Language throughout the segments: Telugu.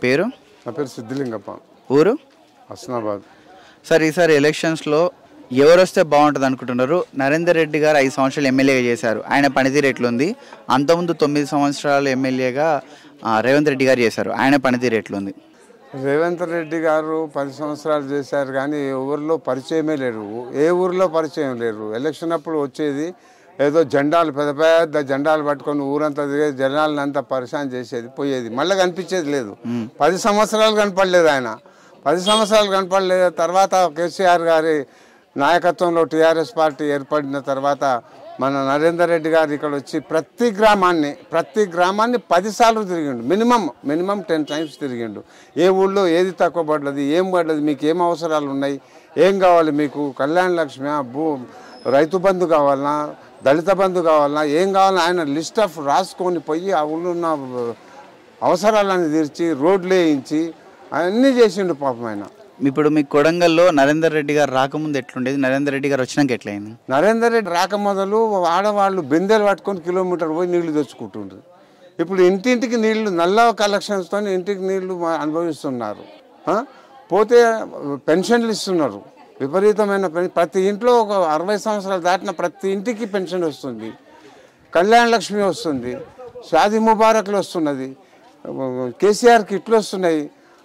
పేరు నా పేరు సిద్ధిలింగప్ప ఊరు హస్నాబాద్ సార్ ఈసారి ఎలక్షన్స్లో ఎవరు వస్తే బాగుంటుంది అనుకుంటున్నారు నరేందర్ రెడ్డి గారు ఐదు సంవత్సరాలు ఎమ్మెల్యేగా చేశారు ఆయన పనితీరు ఎట్లుంది అంతకుముందు తొమ్మిది సంవత్సరాలు ఎమ్మెల్యేగా ఆ, రేవంత్ రెడ్డి గారు చేశారు ఆయన పనితీరు ఎట్లుంది రేవంత్ రెడ్డి గారు పది సంవత్సరాలు చేశారు కానీ ఊరిలో పరిచయమే లేరు ఏ ఊరిలో పరిచయం లేరు ఎలక్షన్ అప్పుడు వచ్చేది ఏదో జెండాలు పెద్ద పెద్ద జెండాలు పట్టుకొని ఊరంతా తిరిగే జనాలను అంతా పరిశాన్ చేసేది పోయేది మళ్ళీ కనిపించేది లేదు పది సంవత్సరాలు కనపడలేదు ఆయన పది సంవత్సరాలు కనపడలేదు తర్వాత కేసీఆర్ గారి నాయకత్వంలో టీఆర్ఎస్ పార్టీ ఏర్పడిన తర్వాత మన నరేందర్ రెడ్డి గారు ఇక్కడ వచ్చి ప్రతి గ్రామాన్ని ప్రతి గ్రామాన్ని పదిసార్లు తిరిగిండు మినిమం మినిమం టెన్ టైమ్స్ తిరిగిండు ఏ ఊళ్ళో ఏది తక్కువ పడ్డది ఏం పడ్డది మీకు ఏం అవసరాలు ఉన్నాయి ఏం కావాలి మీకు కళ్యాణ లక్ష్మి భూ రైతు బంధు కావాలన్నా దళిత బంధు కావాలన్నా ఏం కావాలన్నా ఆయన లిస్ట్ ఆఫ్ రాసుకొని పోయి ఆ ఊళ్ళో ఉన్న అవసరాలను తీర్చి రోడ్లు వేయించి అన్నీ చేసిండు పాపం ఆయన ఇప్పుడు మీ కొడంగల్లో నరేందర్ రెడ్డి గారు రాకముందు ఎట్లుండేది నరేందర్ రెడ్డి గారు వచ్చినాక ఎట్లయింది నరేందర్ రెడ్డి రాక మొదలు ఆడవాళ్ళు బిందెలు పట్టుకొని కిలోమీటర్ పోయి నీళ్లు తెచ్చుకుంటుండ్రు ఇప్పుడు ఇంటింటికి నీళ్లు నల్ల కలెక్షన్స్తో ఇంటికి నీళ్లు మా- అనుభవిస్తున్నారు ఆ? పోతే పెన్షన్లు ఇస్తున్నారు విపరీతమైన పెన్ ప్రతి ఇంట్లో ఒక అరవై సంవత్సరాలు దాటిన ప్రతి ఇంటికి పెన్షన్ వస్తుంది కళ్యాణ లక్ష్మి వస్తుంది షాది ముబారక్లు వస్తున్నది కేసీఆర్ కిట్లు వస్తున్నాయి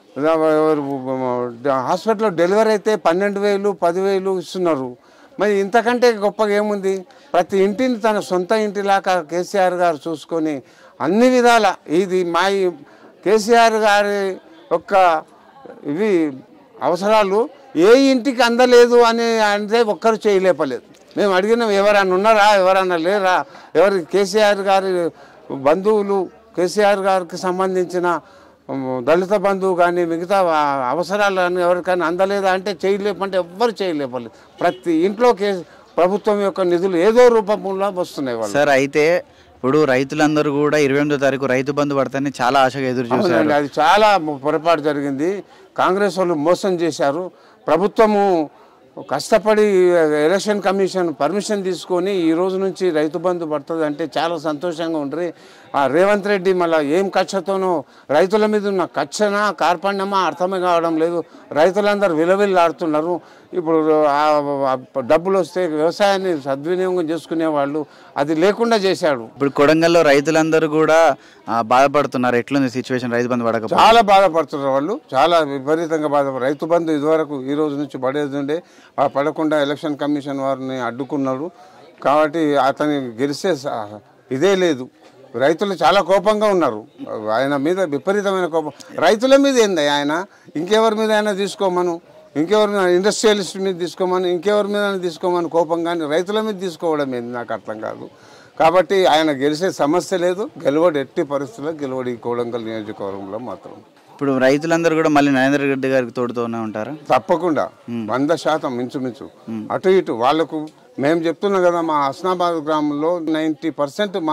హాస్పిటల్లో డెలివరీ అయితే పన్నెండు వేలు పదివేలు ఇస్తున్నారు మరి ఇంతకంటే గొప్పగా ఏముంది ప్రతి ఇంటిని తన సొంత ఇంటిలాగా కేసీఆర్ గారు చూసుకొని అన్ని విధాల ఇది మా ఈ కేసీఆర్ గారి యొక్క ఇవి అవసరాలు ఏ ఇంటికి అందలేదు అని అంటే ఒక్కరు చేయలేపలేదు మేము అడిగినాం ఎవరన్నా ఉన్నారా ఎవరన్నా లేరా ఎవరి కేసీఆర్ గారి బంధువులు కేసీఆర్ గారికి సంబంధించిన ఉమ్, దళిత బంధువు కానీ మిగతా ఆ అవసరాలు కానీ ఎవరికైనా అందలేదా అంటే చేయలేపంటే ఎవ్వరు చేయలేపలేదు ప్రతి ఇంట్లో కే ప్రభుత్వం యొక్క నిధులు ఏదో రూపంలో వస్తున్నాయి వాళ్ళు సార్ అయితే ఇప్పుడు రైతులందరూ కూడా ఇరవై ఎనిమిదో తారీఖు రైతు బంధు పడతాయని చాలా ఆశగా ఎదురు చూశారు అవునండి అది చాలా పొరపాటు జరిగింది కాంగ్రెస్ వాళ్ళు మోసం చేశారు ప్రభుత్వము కష్టపడి ఎలక్షన్ కమిషన్ పర్మిషన్ తీసుకొని ఈ రోజు నుంచి రైతు బంధు పడుతుంది అంటే చాలా సంతోషంగా ఉంటుంది ఆ రేవంత్ రెడ్డి మళ్ళీ ఏం కక్షతోనో రైతుల మీద ఉన్న కక్షనా కార్పణ్యమా అర్థమే కావడం లేదు రైతులందరూ విలవిల్లాడుతున్నారు ఇప్పుడు ఆ ఆ డబ్బులు వస్తే వ్యవసాయాన్ని సద్వినియోగం చేసుకునే వాళ్ళు అది లేకుండా చేశాడు ఇప్పుడు కొడంగల్లో రైతులందరూ కూడా ఆ, బాధపడుతున్నారు ఎట్లుంది సిచ్యువేషన్ రైతు బంధు పడకపోతే చాలా బాధపడుతున్నారు వాళ్ళు చాలా విపరీతంగా బాధ రైతు బంధు ఇదివరకు ఈ రోజు నుంచి పడేది ఉండే ఆ పడకుండా ఎలక్షన్ కమిషన్ వారిని అడ్డుకున్నాడు కాబట్టి అతని గెలిస్తే స- ఇదే లేదు రైతులు చాలా కోపంగా ఉన్నారు ఆయన మీద విపరీతమైన కోపం రైతుల మీద ఏంది ఆయన ఇంకెవరి మీద అయినా తీసుకోమను ఇంకెవరి మీద ఇండస్ట్రియలిస్ట్ మీద తీసుకోమని ఇంకెవరి మీద తీసుకోమని కోపం కానీ రైతుల మీద తీసుకోవడం ఏంది నాకు అర్థం కాదు కాబట్టి ఆయన గెలిచే సమస్య లేదు గెలవడు ఎట్టి పరిస్థితుల్లో గెలవడు ఈ కోడంగల్ నియోజకవర్గంలో మాత్రం ఇప్పుడు రైతులందరూ కూడా మళ్ళీ నరేంద్ర రెడ్డి గారికి తోడుతూనే ఉంటారా తప్పకుండా వంద శాతం మించుమించు అటు ఇటు వాళ్ళకు మేము చెప్తున్నాం కదా మా హస్నాబాద్ గ్రామంలో నైంటీ పర్సెంట్ మా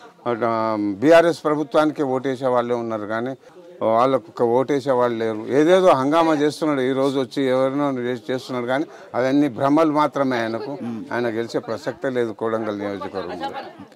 బీఆర్ఎస్ ప్రభుత్వానికి ఓటేసే వాళ్ళే ఉన్నారు కానీ వాళ్ళకు ఓటేసే వాళ్ళు లేరు ఏదేదో హంగామా చేస్తున్నాడు ఈ రోజు వచ్చి ఎవరినో చేస్తున్నాడు కానీ అవన్నీ భ్రమలు మాత్రమే ఆయనకు ఆయన గెలిచే ప్రసక్తే లేదు కోడంగల్ నియోజకవర్గంలో